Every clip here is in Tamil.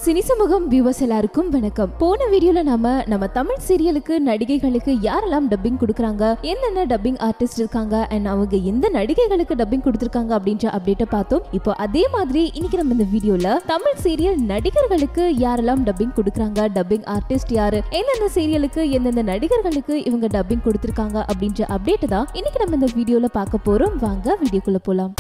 சினி சமூகம் வியூவர்ஸ் எல்லாருக்கும் வணக்கம் போன வீடியோல நாம நம்ம தமிழ் சீரியலுக்கு நடிகைகளுக்கு யாரெல்லாம் டப்பிங் கொடுக்குறாங்க என்னென்ன டப்பிங் ஆர்டிஸ்ட் இருக்காங்க அண்ட் அவங்க எந்த நடிகைகளுக்கு டப்பிங் கொடுத்துருக்காங்க அப்படின்ற அப்டேட்டை பார்த்தோம் இப்போ அதே மாதிரி இன்னைக்கு நம்ம இந்த வீடியோல தமிழ் சீரியல் நடிகர்களுக்கு யாரெல்லாம் டப்பிங் கொடுக்குறாங்க டப்பிங் ஆர்டிஸ்ட் யாரு எந்தெந்த சீரியலுக்கு எந்தெந்த நடிகர்களுக்கு இவங்க டப்பிங் கொடுத்துருக்காங்க அப்படின்ற அப்டேட் தான் இன்னைக்கு நம்ம இந்த வீடியோல பார்க்க போறோம் வாங்க வீடியோக்குள்ள போலாம்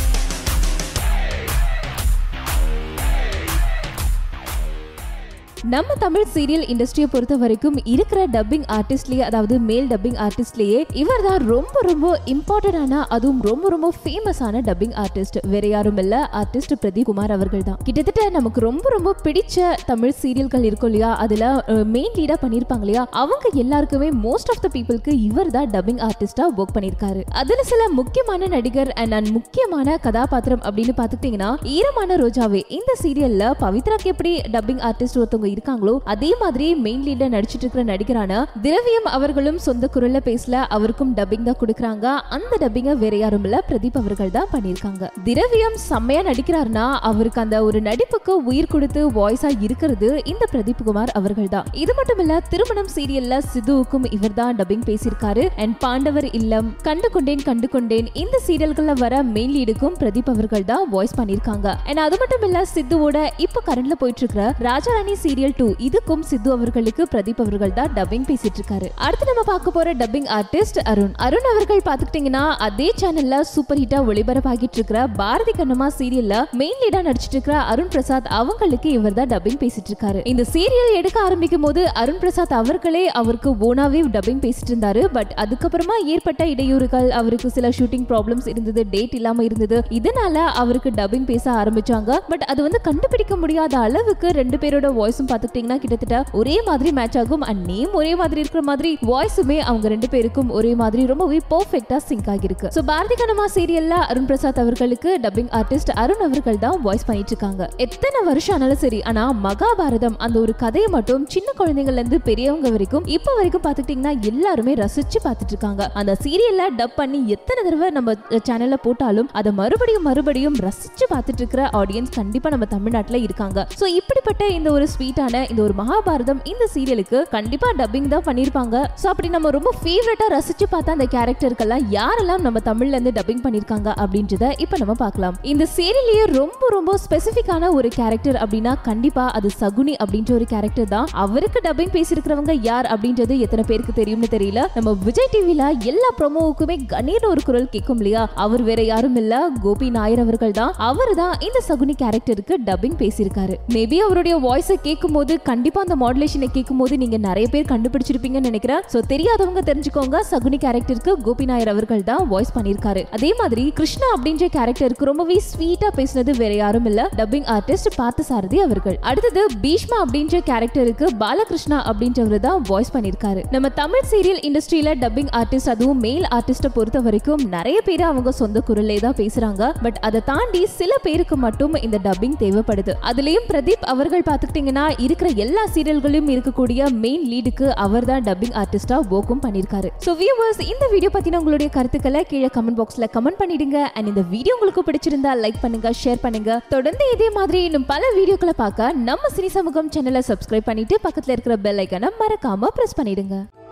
நம்ம தமிழ் சீரியல் இண்டஸ்ட்ரியை பொறுத்த வரைக்கும் இருக்கிற டப்பிங் ஆர்டிஸ்ட்லயே அதாவது மேல் டப்பிங் ஆர்டிஸ்ட்லயே இவர் தான் ரொம்ப ரொம்ப இம்பார்ட்டன்டான அதுவும் ரொம்ப ரொம்ப ஃபேமஸான டப்பிங் ஆர்டிஸ்ட் வேற யாரும் இல்ல ஆர்டிஸ்ட் பிரதீப் குமார் அவர்கள் தான் கிட்டத்தட்ட நமக்கு ரொம்ப ரொம்ப பிடிச்ச தமிழ் சீரியல்கள் இருக்கும் இல்லையா அதுல மெயின் லீடா பண்ணிருப்பாங்க இல்லையா அவங்க எல்லாருக்குமே மோஸ்ட் ஆஃப் த பீப்புளுக்கு இவர் தான் டப்பிங் ஆர்டிஸ்டா ஒர்க் பண்ணிருக்காரு அதுல சில முக்கியமான நடிகர் அண்ட் முக்கியமான கதாபாத்திரம் அப்படின்னு பாத்துக்கிட்டீங்கன்னா ஈரமான ரோஜாவே இந்த சீரியல்ல பவித்ராக்கு எப்படி டப்பிங் ஆர்டிஸ்ட் ஒருத்தவங்க இருக்காங்களோ அதே மாதிரி மெயின் லீட்ல நடிச்சிட்டு இருக்கிற நடிகரான திரவியம் அவர்களும் சொந்த குரல்ல பேசல அவருக்கும் டப்பிங் தான் கொடுக்கறாங்க அந்த டப்பிங்க வேற யாரும் இல்ல பிரதீப் அவர்கள் தான் பண்ணிருக்காங்க திரவியம் செம்மையா நடிக்கிறாருன்னா அவருக்கு அந்த ஒரு நடிப்புக்கு உயிர் கொடுத்து வாய்ஸா இருக்கிறது இந்த பிரதீப் குமார் அவர்கள் தான் இது மட்டும் இல்ல திருமணம் சீரியல்ல சிதுவுக்கும் இவர் தான் டப்பிங் பேசியிருக்காரு அண்ட் பாண்டவர் இல்லம் கண்டு கொண்டேன் கண்டு கொண்டேன் இந்த சீரியல்கள்ல வர மெயின் லீடுக்கும் பிரதீப் அவர்கள் தான் வாய்ஸ் பண்ணிருக்காங்க அண்ட் அது மட்டும் இல்ல சித்துவோட இப்ப கரண்ட்ல போயிட்டு இருக்கிற ராஜாராணி சீரியல் டூ இதுக்கும் சித்து அவர்களுக்கு பிரதீப் அவர்கள் தான் டப்பிங் பேசிட்டு இருக்காரு அடுத்து நம்ம பார்க்க போற டப்பிங் ஆர்டிஸ்ட் அருண் அருண் அவர்கள் பாத்துக்கிட்டீங்கன்னா அதே சேனல்ல சூப்பர் ஹிட்டா ஒளிபரப்பாகிட்டு இருக்கிற பாரதி கண்ணம்மா சீரியல்ல மெயின் லீடா நடிச்சிட்டு இருக்கிற அருண் பிரசாத் அவங்களுக்கு இவர் தான் டப்பிங் பேசிட்டு இருக்காரு இந்த சீரியல் எடுக்க ஆரம்பிக்கும் போது அருண் பிரசாத் அவர்களே அவருக்கு ஓனாவே டப்பிங் பேசிட்டு இருந்தாரு பட் அதுக்கப்புறமா ஏற்பட்ட இடையூறுகள் அவருக்கு சில ஷூட்டிங் ப்ராப்ளம்ஸ் இருந்தது டேட் இல்லாம இருந்தது இதனால அவருக்கு டப்பிங் பேச ஆரம்பிச்சாங்க பட் அது வந்து கண்டுபிடிக்க முடியாத அளவுக்கு ரெண்டு பேரோட வாய்ஸும் பாத்துக்கிட்டீங்கன்னா கிட்டத்தட்ட ஒரே மாதிரி மேட்ச் ஆகும் அண்ட் நேம் ஒரே மாதிரி இருக்கிற மாதிரி வாய்ஸுமே அவங்க ரெண்டு பேருக்கும் ஒரே மாதிரி ரொம்பவே பர்ஃபெக்டா சிங்க் ஆகிருக்கு சோ பாரதி கனமா சீரியல்ல அருண் பிரசாத் அவர்களுக்கு டப்பிங் ஆர்டிஸ்ட் அருண் அவர்கள் தான் வாய்ஸ் பண்ணிட்டு இருக்காங்க எத்தனை வருஷம் ஆனாலும் சரி ஆனா மகாபாரதம் அந்த ஒரு கதையை மட்டும் சின்ன குழந்தைங்கள்ல இருந்து பெரியவங்க வரைக்கும் இப்ப வரைக்கும் பாத்துக்கிட்டீங்கன்னா எல்லாருமே ரசிச்சு பார்த்துட்டு இருக்காங்க அந்த சீரியல்ல டப் பண்ணி எத்தனை தடவை நம்ம சேனல்ல போட்டாலும் அதை மறுபடியும் மறுபடியும் ரசிச்சு பார்த்துட்டு இருக்கிற ஆடியன்ஸ் கண்டிப்பா நம்ம தமிழ்நாட்டுல இருக்காங்க சோ இப்படிப்பட்ட இந்த ஒரு ஸ்வீட்டான இந்த ஒரு மகாபாரதம் இந்த சீரியலுக்கு கண்டிப்பா டப்பிங் தான் பண்ணிருப்பாங்க சோ அப்படி நம்ம ரொம்ப ஃபேவரட்டா ரசிச்சு பார்த்த அந்த கேரக்டருக்கெல்லாம் யாரெல்லாம் நம்ம தமிழ்ல இருந்து டப்பிங் பண்ணிருக்காங்க அப்படின்றத இப்ப நம்ம பார்க்கலாம் இந்த சீரியல்லையே ரொம்ப ரொம்ப ஸ்பெசிபிக்கான ஒரு கேரக்டர் அப்படின்னா கண்டிப்பா அது சகுனி அப்படின்ற ஒரு கேரக்டர் தான் அவருக்கு டப்பிங் பேசியிருக்கிறவங்க யார் அப்படின்றது எத்தனை பேருக்கு தெரியும்னு தெரியல நம்ம விஜய் டிவில எல்லா ப்ரோமோவுக்குமே கணீர்னு ஒரு குரல் கேட்கும் இல்லையா அவர் வேற யாரும் இல்ல கோபி நாயர் அவர்கள் தான் அவர் தான் இந்த சகுனி கேரக்டருக்கு டப்பிங் பேசியிருக்காரு மேபி அவருடைய வாய்ஸை கேட்கும் போது கண்டிப்பா அந்த மாடுலேஷனை கேட்கும் போது நீங்க நிறைய பேர் கண்டுபிடிச்சிருப்பீங்கன்னு நினைக்கிறேன் சோ தெரியாதவங்க தெரிஞ்சுக்கோங்க சகுனி கேரக்டருக்கு கோபி நாயர் அவர்கள் தான் வாய்ஸ் பண்ணியிருக்காரு அதே மாதிரி கிருஷ்ணா அப்படின்ற கேரக்டருக்கு ரொம்பவே ஸ்வீட்டா பேசினது வேற யாரும் இல்ல டப்பிங் ஆர்டிஸ்ட் பார்த்த சாரதி அவர்கள் அடுத்தது பீஷ்மா அப்படின்ற கேரக்டருக்கு பாலகிருஷ்ணா அப்படின்றவர் தான் வாய்ஸ் பண்ணியிருக்காரு நம்ம தமிழ் சீரியல் இண்டஸ்ட்ரியில டப்பிங் ஆர்டிஸ்ட் அதுவும் மேல் ஆர்டிஸ்ட பொறுத்த வரைக்கும் நிறைய பேர் அவங்க சொந்த குரல்லே தான் பேசுறாங்க பட் அதை தாண்டி சில பேருக்கு மட்டும் இந்த டப்பிங் தேவைப்படுது அதுலயும் பிரதீப் அவர்கள் பாத்துக்கிட்டீங்கன்னா இருக்கிற எல்லா சீரியல்களையும் இருக்கக்கூடிய மெயின் லீடுக்கு அவர் தான் டப்பிங் ஆர்டிஸ்டா ஒர்க்கும் பண்ணிருக்காரு சோ வியூவர்ஸ் இந்த வீடியோ பத்தின உங்களுடைய கருத்துக்களை கீழே கமெண்ட் பாக்ஸ்ல கமெண்ட் பண்ணிடுங்க அண்ட் இந்த வீடியோ உங்களுக்கு பிடிச்சிருந்தா லைக் பண்ணுங்க ஷேர் பண்ணுங்க தொடர்ந்து இதே மாதிரி இன்னும் பல வீடியோக்களை பார்க்க நம்ம சினி சமூகம் சேனலை சப்ஸ்கிரைப் பண்ணிட்டு பக்கத்துல இருக்கிற பெல் ஐக்கனை மறக்காம பிரஸ் பண்ணிடுங்க